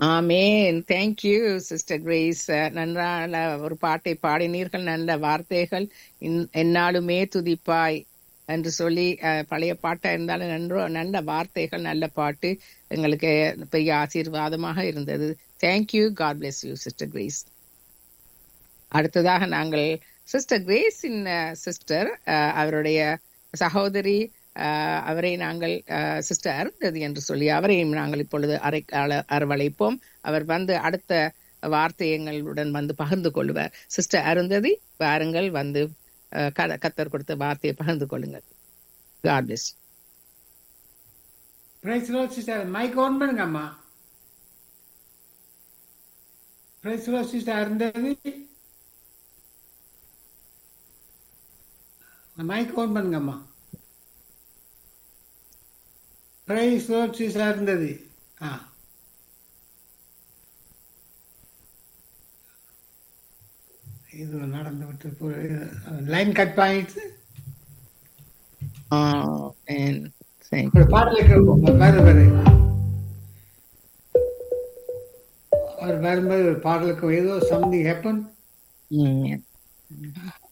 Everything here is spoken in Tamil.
ஆமேன் தேங்க்யூ சிஸ்டர் கிரேஸ் நன்றான ஒரு பாட்டை பாடினீர்கள் நல்ல வார்த்தைகள் இன்- எந்நாளுமே துதிப்பாய் என்று சொல்லி அஹ், பழைய பாட்டா இருந்தாலும் நன்றோ நல்ல வார்த்தைகள் நல்ல பாட்டு எங்களுக்கு பெரிய ஆசீர்வாதமாக இருந்தது thank you God bless you sister Grace அடுத்ததாக நாங்கள் சிஸ்டர் கிரேஸின் சிஸ்டர் அவருடைய சகோதரி அஹ், அவரை நாங்கள் சிஸ்டர் அருந்ததி என்று சொல்லி அவரையும் நாங்கள் இப்பொழுது அரை அல- அரவழைப்போம் அவர் வந்து அடுத்த வார்த்தை எங்களுடன் வந்து பகிர்ந்து கொள்வார் சிஸ்டர் அருந்ததி வாருங்கள் வந்து அஹ், கத- கத்தர் கொடுத்த வார்த்தையை பகிர்ந்து கொள்ளுங்கள் God bless praise Lord sister mic on பண்ணுங்க அம்மா பிரைஸ் லோ சிஸ்டர் இருந்தது மைக் ஆன் பண்ணுங்க அம்மா பிரைஸ் லோ சிஸ்டர் இருந்தது ஆ இது நடந்து விட்டு லைன் கட் பண்ணிட்டு ஒரு பாடலை கேட்போம் வேறு வேறு அவர் வரும்போது ஒரு பாடலுக்கு ஏதோ சம்திங் ஹேப்பன் தேங்க்யூ